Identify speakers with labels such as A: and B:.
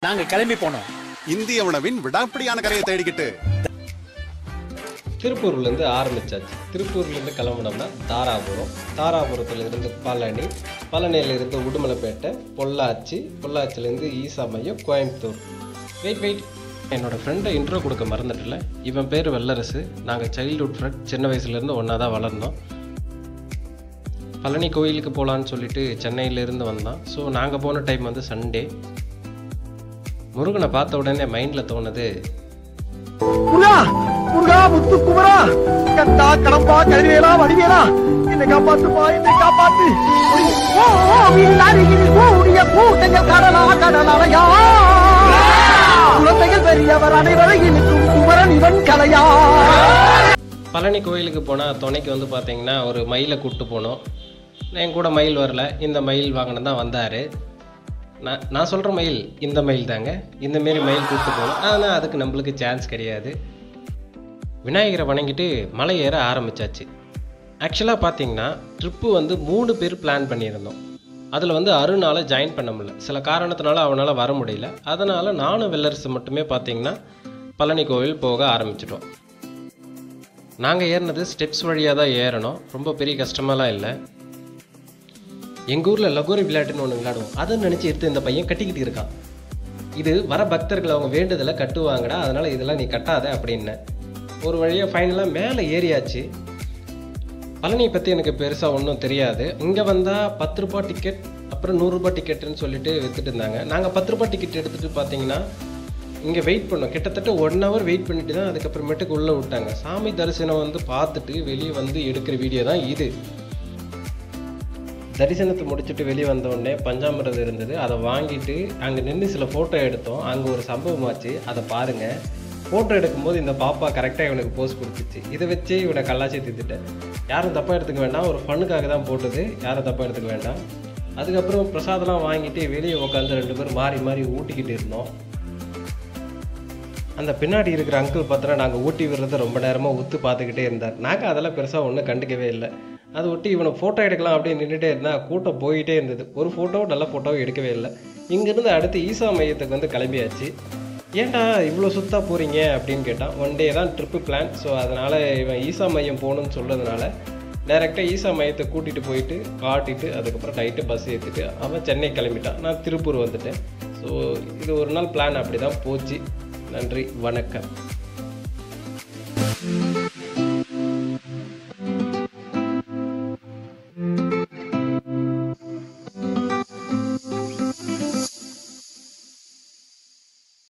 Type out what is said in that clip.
A: நாங்க கிளம்பி போனோம்
B: இந்திய உணவின் விடாப்பிடியான கரையை தேடிக்கிட்டு
C: திருப்பூர்லேருந்து ஆரம்பிச்சாச்சு திருப்பூர்லேருந்து கிளம்புனோம்னா தாராபுரம் தாராபுரத்துல இருந்து பழனி பழனியிலேருந்து உடுமலைப்பேட்டை பொள்ளாச்சி பொள்ளாச்சிலேருந்து ஈசாமையம் கோயம்புத்தூர் வெயிட் வெயிட் என்னோட ஃப்ரெண்டை இன்ட்ரோ கொடுக்க மறந்துட்டல இவன் பேர் வெள்ளரசு நாங்கள் சைல்ட்ஹுட் ஃப்ரெண்ட் சின்ன வயசுலேருந்து ஒன்றா தான் வளர்ந்தோம் பழனி கோயிலுக்கு போகலான்னு சொல்லிட்டு சென்னையிலேருந்து வந்தான் ஸோ நாங்கள் போன டைம் வந்து சண்டே முருகனை பார்த்த உடனே மைண்டில் தோணுது
D: முருகா முருகா முத்து குமரா கண்டா கடம்பா கதிரேலா வடிவேலா என்னை காப்பாத்துப்பா என்னை காப்பாத்து ஓ ஓ வில்லாரியில் கூடிய கூட்டங்கள் கடலா கடலலையா குழந்தைகள் பெரியவர் அனைவரையும் குமரன் இவன் கலையா
C: பழனி கோயிலுக்கு போனால் துணைக்கு வந்து பார்த்தீங்கன்னா ஒரு மயிலை கூப்பிட்டு போனோம் என் கூட மயில் வரல இந்த மயில் வாங்கினு தான் வந்தார் நான் நான் சொல்கிற மயில் இந்த மயில் தாங்க இந்த மாரி மயில் கூப்பிட்டு போனோம் ஆனால் அதுக்கு நம்மளுக்கு சான்ஸ் கிடையாது விநாயகரை வணங்கிட்டு மலை ஏற ஆரம்பிச்சாச்சு ஆக்சுவலாக பார்த்தீங்கன்னா ட்ரிப்பு வந்து மூணு பேர் பிளான் பண்ணியிருந்தோம் அதில் வந்து அருணால ஜாயின் பண்ண முடியல சில காரணத்தினால அவனால் வர முடியல அதனால் நானும் வெள்ளரசு மட்டுமே பார்த்தீங்கன்னா பழனி கோவில் போக ஆரம்பிச்சிட்டோம் நாங்கள் ஏறினது ஸ்டெப்ஸ் வழியாக தான் ஏறணும் ரொம்ப பெரிய கஷ்டமாலாம் இல்லை எங்கள் ஊரில் லகோரி விளையாட்டுன்னு ஒன்று விளையாடுவோம் அதை நினச்சி எடுத்து இந்த பையன் கட்டிக்கிட்டு இருக்கான் இது வர பக்தர்கள் அவங்க வேண்டுதலை கட்டுவாங்கடா அதனால் இதெல்லாம் நீ கட்டாத அப்படின்னு ஒரு வழியாக ஃபைனலாக மேலே ஏறியாச்சு பழனி பற்றி எனக்கு பெருசாக ஒன்றும் தெரியாது இங்கே வந்தால் பத்து ரூபா டிக்கெட் அப்புறம் நூறுரூபா டிக்கெட்டுன்னு சொல்லிட்டு வித்துட்டு இருந்தாங்க நாங்கள் பத்து ரூபா டிக்கெட் எடுத்துகிட்டு பார்த்தீங்கன்னா இங்கே வெயிட் பண்ணோம் கிட்டத்தட்ட ஒன் ஹவர் வெயிட் பண்ணிட்டு தான் அதுக்கப்புறமேட்டுக்கு உள்ளே விட்டாங்க சாமி தரிசனம் வந்து பார்த்துட்டு வெளியே வந்து எடுக்கிற வீடியோ தான் இது தரிசனத்தை முடிச்சுட்டு வெளியே வந்த உடனே பஞ்சாமிரதம் இருந்தது அதை வாங்கிட்டு அங்கே நின்று சில ஃபோட்டோ எடுத்தோம் அங்கே ஒரு சம்பவம் ஆச்சு அதை பாருங்கள் ஃபோட்டோ எடுக்கும்போது இந்த பாப்பா கரெக்டாக இவனுக்கு போஸ் கொடுத்துச்சு இதை வச்சே இவனை கல்லாச்சி தித்துட்டேன் யாரும் தப்பாக எடுத்துக்க வேண்டாம் ஒரு ஃபண்ணுக்காக தான் போட்டது யாரும் தப்பாக எடுத்துக்க வேண்டாம் அதுக்கப்புறம் பிரசாதம்லாம் வாங்கிட்டு வெளியே உட்காந்து ரெண்டு பேரும் மாறி மாறி ஊட்டிக்கிட்டு இருந்தோம் அந்த பின்னாடி இருக்கிற அங்கிள் பார்த்தோன்னா நாங்கள் ஊட்டி விடுறத ரொம்ப நேரமாக உத்து பார்த்துக்கிட்டே இருந்தார் நாங்கள் அதெல்லாம் பெருசாக ஒன்றும் கண்டுக்கவே இல்லை அதை ஒட்டி இவனை ஃபோட்டோ எடுக்கலாம் அப்படின்னு நின்றுட்டே இருந்தால் கூட்டம் போயிட்டே இருந்தது ஒரு ஃபோட்டோ நல்ல ஃபோட்டோவும் எடுக்கவே இல்லை இங்கேருந்து அடுத்து ஈசா மையத்துக்கு வந்து கிளம்பியாச்சு ஏன்டா இவ்வளோ சுத்தா போகிறீங்க அப்படின்னு கேட்டான் ஒன் டே தான் ட்ரிப்பு பிளான் ஸோ அதனால் இவன் ஈசா மையம் போகணும்னு சொல்கிறதுனால டைரெக்டாக ஈசா மையத்தை கூட்டிகிட்டு போயிட்டு காட்டிட்டு அதுக்கப்புறம் நைட்டு பஸ் ஏற்றிட்டு அவன் சென்னை கிளம்பிட்டான் நான் திருப்பூர் வந்துட்டேன் ஸோ இது ஒரு நாள் பிளான் அப்படி தான் போச்சு நன்றி வணக்கம்